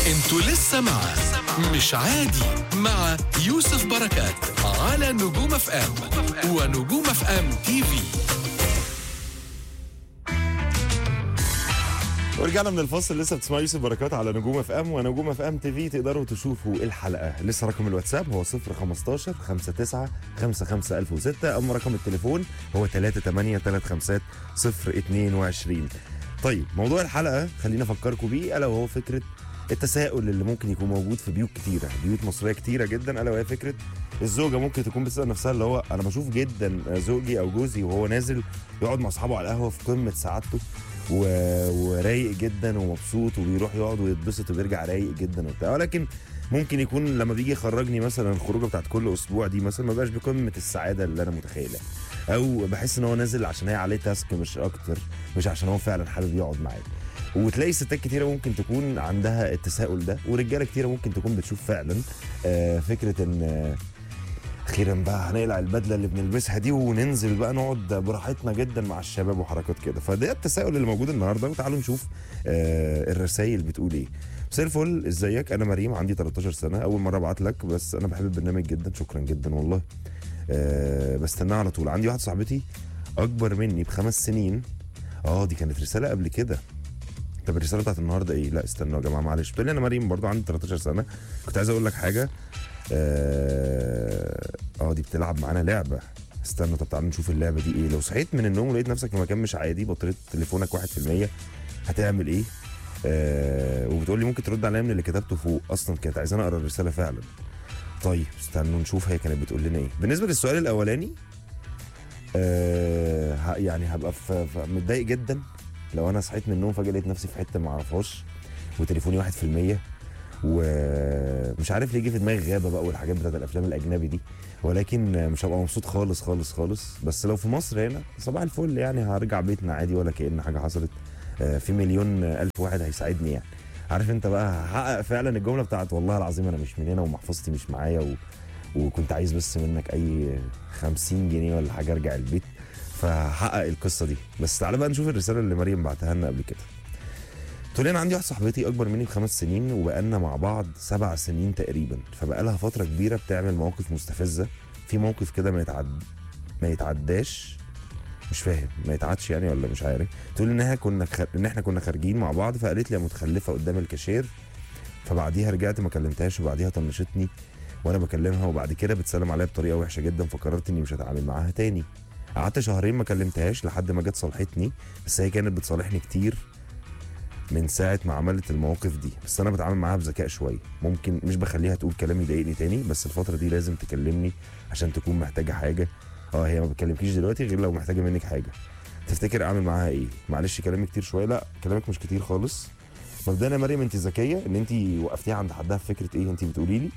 انتوا لسه مع مش عادي مع يوسف بركات على نجوم اف ام ونجوم اف ام تي في ورجعنا من الفاصل لسه بتسمعوا يوسف بركات على نجوم اف ام ونجوم اف ام تي في تقدروا تشوفوا الحلقه لسه رقم الواتساب هو 015 59 55 1006 اما رقم التليفون هو 38 35 022 طيب موضوع الحلقه خلينا افكركم بيه الا وهو فكره التساؤل اللي ممكن يكون موجود في بيوت كتيره بيوت مصريه كتيره جدا الا وهي فكره الزوجه ممكن تكون بتسال نفسها اللي هو انا بشوف جدا زوجي او جوزي وهو نازل يقعد مع اصحابه على القهوه في قمه سعادته و... ورايق جدا ومبسوط وبيروح يقعد ويتبسط وبيرجع رايق جدا وبتاع ولكن ممكن يكون لما بيجي يخرجني مثلا الخروجه بتاعت كل اسبوع دي مثلا ما بقاش بقمه السعاده اللي انا متخيلها او بحس ان هو نازل عشان هي عليه تاسك مش اكتر مش عشان هو فعلا حابب يقعد معايا وتلاقي ستات كتيره ممكن تكون عندها التساؤل ده ورجاله كتيره ممكن تكون بتشوف فعلا آه، فكره ان آه، اخيرا بقى هنقلع البدله اللي بنلبسها دي وننزل بقى نقعد براحتنا جدا مع الشباب وحركات كده فده التساؤل اللي موجود النهارده وتعالوا نشوف آه الرسائل بتقول ايه مساء الفل ازيك انا مريم عندي 13 سنه اول مره ابعت لك بس انا بحب البرنامج جدا شكرا جدا والله آه بستناه على طول عندي واحده صاحبتي اكبر مني بخمس سنين اه دي كانت رساله قبل كده طب الرساله بتاعت النهارده ايه لا استنوا يا جماعه معلش بتقول لي انا مريم برضو عندي 13 سنه كنت عايز اقول لك حاجه اه آه، دي بتلعب معانا لعبه استنى طب تعالوا نشوف اللعبه دي ايه لو صحيت من النوم ولقيت نفسك في مكان مش عادي بطاريه تليفونك 1% هتعمل ايه آه وبتقول لي ممكن ترد عليا من اللي كتبته فوق اصلا كانت عايزاني اقرا الرساله فعلا طيب استنوا نشوف هي كانت بتقول لنا ايه بالنسبه للسؤال الاولاني آه ه- يعني هبقى في في- متضايق جدا لو انا صحيت من النوم فجاه لقيت نفسي في حته ما اعرفهاش وتليفوني 1% ومش عارف ليه جه في دماغي غابه بقى والحاجات بتاعت الافلام الاجنبي دي ولكن مش هبقى مبسوط خالص خالص خالص بس لو في مصر هنا صباح الفل يعني هرجع بيتنا عادي ولا كأن حاجه حصلت آه، في مليون الف واحد هيساعدني يعني عارف انت بقى هحقق فعلا الجمله بتاعت والله العظيم انا مش من هنا ومحفظتي مش معايا و... وكنت عايز بس منك اي 50 جنيه ولا حاجه ارجع البيت فهحقق القصه دي بس تعالى بقى نشوف الرساله اللي مريم بعتها لنا قبل كده تقول لي انا عندي واحده صاحبتي اكبر مني بخمس سنين وبقالنا مع بعض سبع سنين تقريبا فبقى لها فتره كبيره بتعمل مواقف مستفزه في موقف كده ما يتعد ما يتعداش مش فاهم ما يتعدش يعني ولا مش عارف تقول لي انها كنا خ... ان احنا كنا خارجين مع بعض فقالت لي يا متخلفه قدام الكاشير فبعديها رجعت ما كلمتهاش وبعديها طنشتني وانا بكلمها وبعد كده بتسلم عليا بطريقه وحشه جدا فقررت اني مش هتعامل معاها تاني قعدت شهرين ما كلمتهاش لحد ما جت صالحتني بس هي كانت بتصالحني كتير من ساعه ما عملت المواقف دي بس انا بتعامل معاها بذكاء شويه ممكن مش بخليها تقول كلام يضايقني تاني بس الفتره دي لازم تكلمني عشان تكون محتاجه حاجه اه هي ما بتكلمكيش دلوقتي غير لو محتاجه منك حاجه تفتكر اعمل معاها ايه معلش كلامي كتير شويه لا كلامك مش كتير خالص مبدئيا يا مريم انت ذكيه ان انت وقفتيها عند حدها في فكره ايه انت بتقولي لي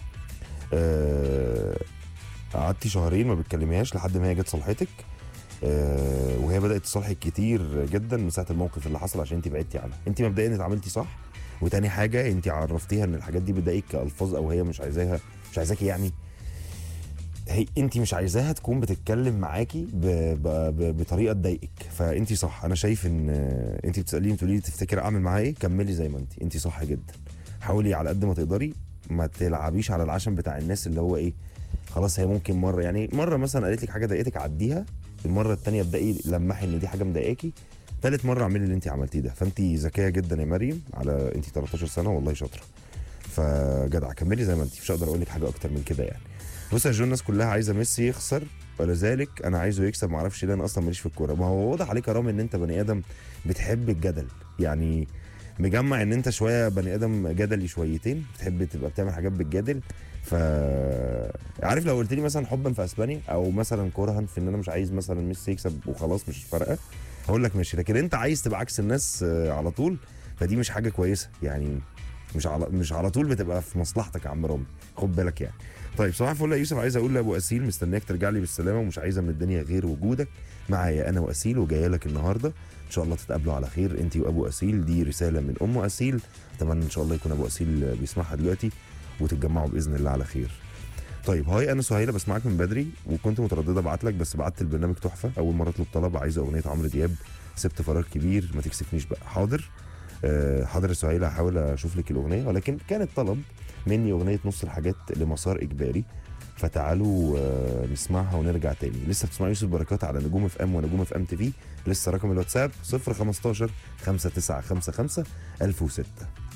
آه، قعدتي شهرين ما بتكلميهاش لحد ما هي جت صالحتك آه، وهي بدات تصالحك كتير جدا من ساعه الموقف اللي حصل عشان انت بعدتي عنها انت مبدئيا اتعاملتي صح وتاني حاجه انت عرفتيها ان الحاجات دي بتضايقك كالفاظ او هي مش عايزاها مش عايزاكي يعني هي انت مش عايزاها تكون بتتكلم معاكي ب... ب... ب... بطريقه تضايقك فانت صح انا شايف ان آه، انت بتساليني تقولي لي تفتكر اعمل معاها ايه كملي زي ما انت انت صح جدا حاولي على قد ما تقدري ما تلعبيش على العشم بتاع الناس اللي هو ايه خلاص هي ممكن مره يعني مره مثلا قالت لك حاجه ضايقتك عديها المره الثانيه ابداي لمحي ان دي حاجه مضايقاكي ثالث مره اعملي اللي انت عملتيه ده فانت ذكيه جدا يا مريم على انت 13 سنه والله شاطره فجدع كملي زي ما انت مش هقدر اقول لك حاجه اكتر من كده يعني بص يا جو الناس كلها عايزه ميسي يخسر ولذلك انا عايزه يكسب معرفش ليه انا اصلا ماليش في الكوره ما هو واضح عليك يا رامي ان انت بني ادم بتحب الجدل يعني مجمع ان انت شويه بني ادم جدلي شويتين بتحب تبقى بتعمل حاجات بالجدل ف عارف لو قلت لي مثلا حبا في اسبانيا او مثلا كرها في ان انا مش عايز مثلا ميسي يكسب وخلاص مش فارقه هقول لك ماشي لكن انت عايز تبقى عكس الناس آه، على طول فدي مش حاجه كويسه يعني مش على مش على طول بتبقى في مصلحتك يا عم رامي خد بالك يعني طيب صباح الفل يا يوسف عايز اقول لابو اسيل مستنياك ترجع لي بالسلامه ومش عايزه من الدنيا غير وجودك معايا انا واسيل وجايه لك النهارده ان شاء الله تتقابلوا على خير انت وابو اسيل دي رساله من ام اسيل اتمنى ان شاء الله يكون ابو اسيل بيسمعها دلوقتي وتتجمعوا باذن الله على خير طيب هاي انا سهيله بسمعك من بدري وكنت متردده ابعت لك بس بعت البرنامج تحفه اول مره اطلب طلب عايزه اغنيه عمرو دياب سبت فراغ كبير ما تكسفنيش بقى حاضر آه، حاضر يا سهيلة هحاول اشوف لك الاغنيه ولكن كانت طلب مني اغنيه نص الحاجات لمسار اجباري فتعالوا آه، نسمعها ونرجع تاني لسه بتسمعوا يوسف بركات على نجوم اف ام ونجوم اف ام تي في لسه رقم الواتساب 015 5955 1006